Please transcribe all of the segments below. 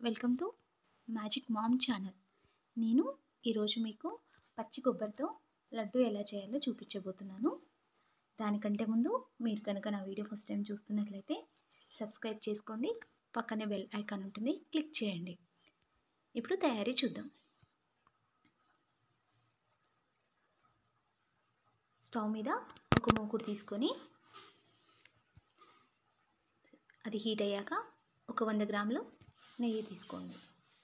welcome to magic mom channel నేను ఈరోజు మీకు పచ్చి కొబ్బరితో లడ్డు ఎలా చేయాలో చూపించబోతున్నాను దానికంటే ముందు మీరు కనుక నా వీడియో ఫస్ట్ టైం చూస్తున్నట్లయితే సబ్స్క్రైబ్ చేసుకోండి పక్కనే బెల్ ఐకాన్ ఉంటుంది క్లిక్ చేయండి ఇప్పుడు తయారీ చూద్దాం స్టవ్ మీద ఒక మూకుడు తీసుకొని అది హీట్ అయ్యాక ఒక వంద గ్రాములు నెయ్యి తీసుకోండి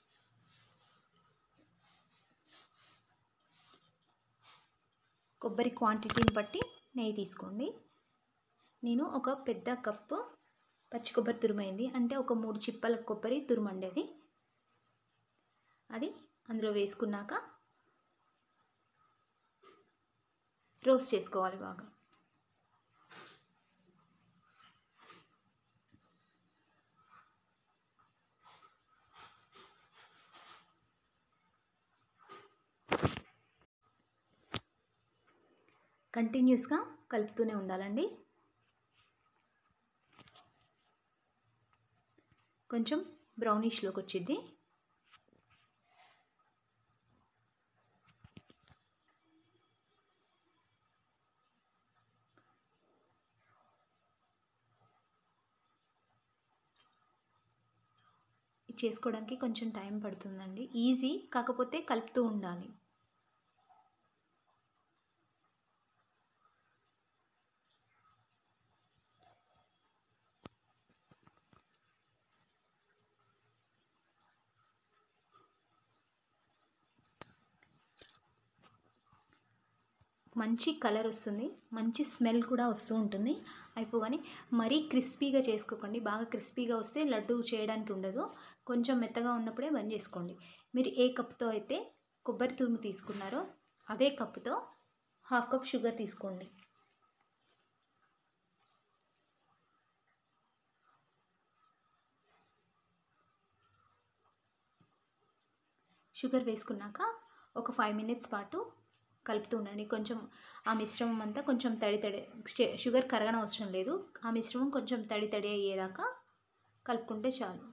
కొబ్బరి క్వాంటిటీని బట్టి నెయ్యి తీసుకోండి నేను ఒక పెద్ద కప్పు పచ్చి కొబ్బరి తురుమైంది అంటే ఒక మూడు చిప్పల కొబ్బరి తురుమండి అది అది అందులో వేసుకున్నాక రోస్ట్ చేసుకోవాలి బాగా కంటిన్యూస్గా కలుపుతూనే ఉండాలండి కొంచెం బ్రౌనిష్లోకి వచ్చింది చేసుకోవడానికి కొంచెం టైం పడుతుందండి ఈజీ కాకపోతే కలుపుతూ ఉండాలి మంచి కలర్ వస్తుంది మంచి స్మెల్ కూడా వస్తూ ఉంటుంది అయిపోగానే మరీ క్రిస్పీగా చేసుకోకండి బాగా క్రిస్పీగా వస్తే లడ్డు చేయడానికి ఉండదు కొంచెం మెత్తగా ఉన్నప్పుడే బంద్ చేసుకోండి మీరు ఏ కప్తో అయితే కొబ్బరి తురుము తీసుకున్నారో అదే కప్పుతో హాఫ్ కప్ షుగర్ తీసుకోండి షుగర్ వేసుకున్నాక ఒక ఫైవ్ మినిట్స్ పాటు కలుపుతూ ఉండండి కొంచెం ఆ మిశ్రమం అంతా కొంచెం తడి తడి షుగర్ కరగన అవసరం లేదు ఆ మిశ్రమం కొంచెం తడి తడి అయ్యేదాకా కలుపుకుంటే చాలు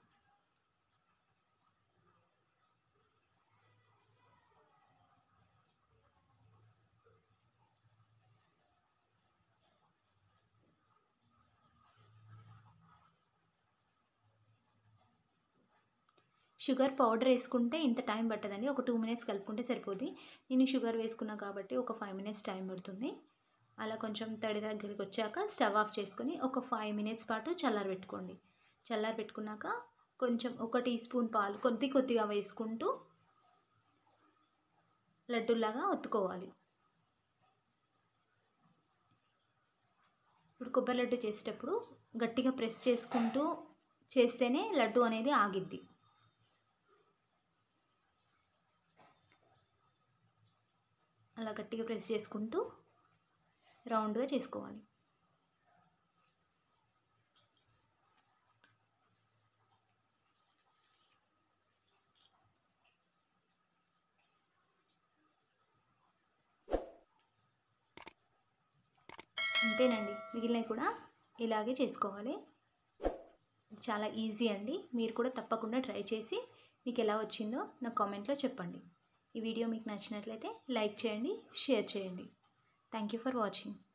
షుగర్ పౌడర్ వేసుకుంటే ఇంత టైం పట్టదండి ఒక టూ మినిట్స్ కలుపుకుంటే సరిపోద్ది నేను షుగర్ వేసుకున్నా కాబట్టి ఒక ఫైవ్ మినిట్స్ టైం పడుతుంది అలా కొంచెం తడి దగ్గరికి వచ్చాక స్టవ్ ఆఫ్ చేసుకొని ఒక ఫైవ్ మినిట్స్ పాటు చల్లారి పెట్టుకోండి చల్లారి పెట్టుకున్నాక కొంచెం ఒక టీ స్పూన్ పాలు కొద్ది కొద్దిగా వేసుకుంటూ లడ్డూలాగా ఒత్తుకోవాలి ఇప్పుడు కొబ్బరి లడ్డు చేసేటప్పుడు గట్టిగా ప్రెస్ చేసుకుంటూ చేస్తేనే లడ్డు అనేది ఆగిద్ది అలా గట్టిగా ప్రెస్ చేసుకుంటూ రౌండ్గా చేసుకోవాలి అంతేనండి మిగిలినవి కూడా ఇలాగే చేసుకోవాలి చాలా ఈజీ అండి మీరు కూడా తప్పకుండా ట్రై చేసి మీకు ఎలా వచ్చిందో నా కామెంట్లో చెప్పండి ఈ వీడియో మీకు నచ్చినట్లయితే లైక్ చేయండి షేర్ చేయండి థ్యాంక్ యూ ఫర్ వాచింగ్